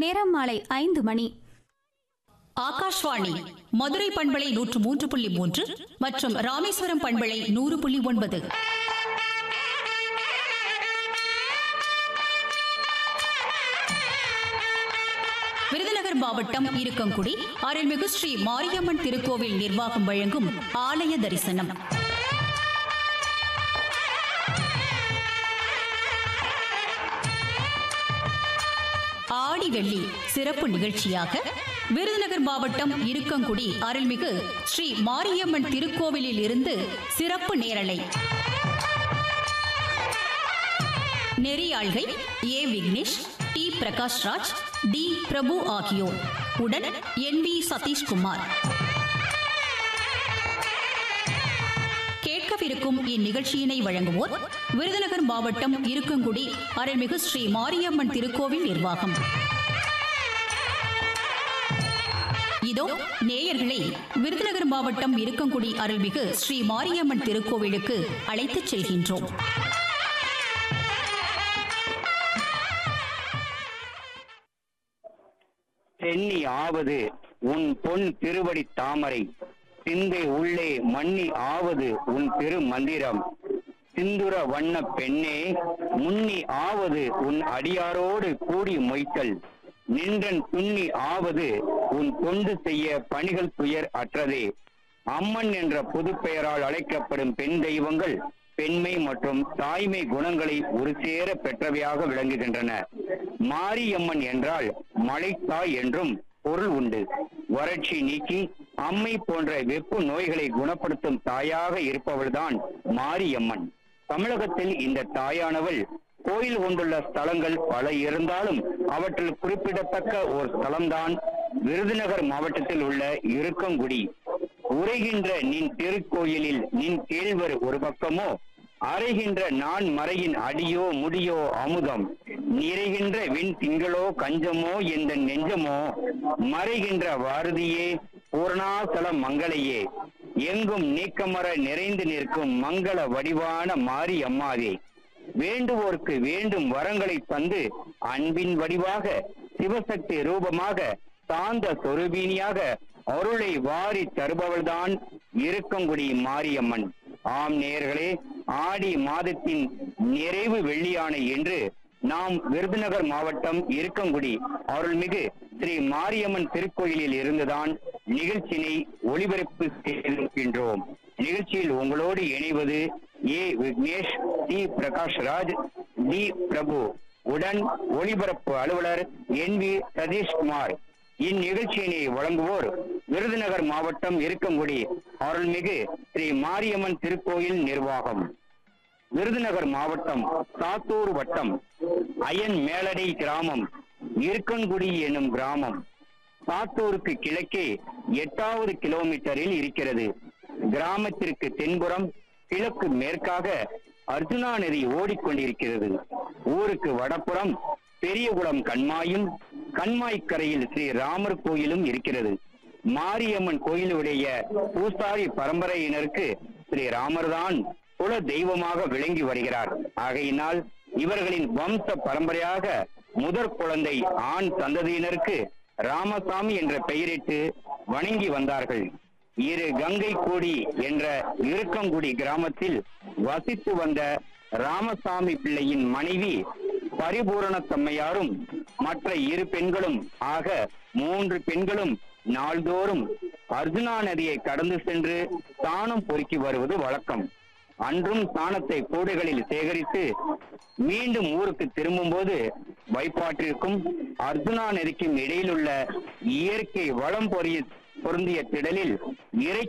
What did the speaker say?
நேரம் மாலை ஐந்து மணி ஆகாஷ்வாணி மதுரை பண்பலை நூற்று மூன்று புள்ளி மூன்று மற்றும் ராமேஸ்வரம் பண்பலை நூறு புள்ளி ஒன்பது விருதுநகர் மாவட்டம் இருக்கங்குடி அருள்மிகு ஸ்ரீ மாரியம்மன் திருக்கோவில் நிர்வாகம் வழங்கும் ஆலய தரிசனம் ஆடி வெள்ளி சிறப்பு நிகழ்ச்சியாக விருதுநகர் மாவட்டம் இருக்கங்குடி அருள்மிகு ஸ்ரீ மாரியம்மன் திருக்கோவிலில் இருந்து சிறப்பு நேரலை நெறியாள்கை A Vignesh D Prakashraj D Prabhu ஆகியோர் உடன் என் வி சதீஷ்குமார் கேட்கவிருக்கும் இந்நிகழ்ச்சியினை வழங்குவோர் விருதுநகர் மாவட்டம் இருக்கங்குடி அருள்மிகு ஸ்ரீ மாரியம்மன் திருக்கோவில் நிர்வாகம் இதோ நேயர்களை விருதுநகர் மாவட்டம் இருக்கங்குடி அருள்மிகு ஸ்ரீ மாரியம்மன் திருக்கோவிலுக்கு அழைத்துச் செல்கின்றோம் சென்னி ஆவது உன் பொன் திருவடி தாமரை சிந்தை உள்ளே மன்னி ஆவது உன் திரு மந்திரம் சிந்துர வண்ண பெண்ணே முன்னி ஆவது உன் அடியாரோடு கூடி மொய்த்தல் நின்றன் துண்ணி ஆவது உன் தொண்டு செய்ய பணிகள் துயர் அற்றதே அம்மன் என்ற பொது பெயரால் அழைக்கப்படும் பெண் தெய்வங்கள் பெண்மை மற்றும் தாய்மை குணங்களை ஒரு சேர பெற்றவையாக விளங்குகின்றன மாரியம்மன் என்றால் மலைத்தாய் என்றும் பொருள் உண்டு வறட்சி நீக்கி அம்மை போன்ற வெப்பு நோய்களை குணப்படுத்தும் தாயாக இருப்பவள்தான் மாரியம்மன் தமிழகத்தில் இந்த தாயானவள் கோயில் கொண்டுள்ள ஸ்தலங்கள் பல இருந்தாலும் அவற்றில் குறிப்பிடத்தக்க ஒரு ஸ்தலம்தான் விருதுநகர் மாவட்டத்தில் உள்ள இருக்கங்குடி உரைகின்ற நின் திருக்கோயிலில் நின் கேழ்வர் ஒரு பக்கமோ அறைகின்ற நான் மறையின் அடியோ முடியோ அமுதம் நிறைகின்ற விண் திங்களோ கஞ்சமோ எந்த நெஞ்சமோ மறைகின்ற வாரதியே பூர்ணாசல மங்களையே எங்கும் நீக்கமர நிறைந்து நிற்கும் மங்கள வடிவான மாரி அம்மாவே வேண்டுவோர்க்கு வேண்டும் வரங்களை தந்து அன்பின் வடிவாக சிவசக்தி ரூபமாக சாந்த சொரூபினியாக அருளை வாரி தருபவள்தான் இருக்கங்குடி மாரியம்மன் ஆம் நேயர்களே ஆடி மாதத்தின் நிறைவு வெள்ளியான என்று நாம் விருதுநகர் மாவட்டம் இருக்கங்குடி அருள்மிகு ஸ்ரீ மாரியம்மன் திருக்கோயிலில் இருந்துதான் நிகழ்ச்சியினை ஒளிபரப்பு செய்திருக்கின்றோம் நிகழ்ச்சியில் உங்களோடு இணைவது A Vignesh D Prakash Raj D Prabhu உடன் ஒளிபரப்பு அலுவலர் என் வி சதீஷ்குமார் இந்நிகழ்ச்சியினை வழங்குவோர் விருதுநகர் மாவட்டம் இருக்கங்குடி அருள்மிகு ஸ்ரீ மாரியம்மன் திருக்கோயில் நிர்வாகம் விருதுநகர் மாவட்டம் சாத்தூர் வட்டம் அயன் மேலடை கிராமம் இருக்கன்குடி எனும் கிராமம் சாத்தூருக்கு கிழக்கே எட்டாவது கிலோமீட்டரில் இருக்கிறது கிராமத்திற்கு தென்புறம் கிழக்கு மேற்காக அர்ஜுனா நதி ஓடிக்கொண்டிருக்கிறது ஊருக்கு வடப்புறம் பெரியகுளம் கண்மாயும் கண்மாய்க்கரையில் ஸ்ரீ ராமர் கோயிலும் இருக்கிறது மாரியம்மன் கோயிலுடைய பூசாரி பரம்பரையினருக்கு ஸ்ரீ ராமர்தான் குல தெய்வமாக விளங்கி வருகிறார் ஆகையினால் இவர்களின் வம்ச பரம்பரையாக முதற் குழந்தை ஆண் சந்ததியினருக்கு ராமசாமி என்ற பெயரிட்டு வணங்கி வந்தார்கள் இரு கங்கை கோடி என்ற இருக்கங்குடி கிராமத்தில் வசித்து வந்த ராமசாமி பிள்ளையின் மனைவி பரிபூரணத்தம்மையாரும் மற்ற இரு பெண்களும் ஆக மூன்று பெண்களும் நாள்தோறும் அர்ஜுனா நதியை கடந்து சென்று தானம் பொறுக்கி வருவது வழக்கம் அன்றும் சாணத்தை கூடைகளில் சேகரித்து மீண்டும் ஊருக்கு திரும்பும்போது வைப்பாற்றிற்கும் அர்ஜுனா நதிக்கும் இடையிலுள்ள இயற்கை வளம் பொரிய பொருந்திய திடலில் இறை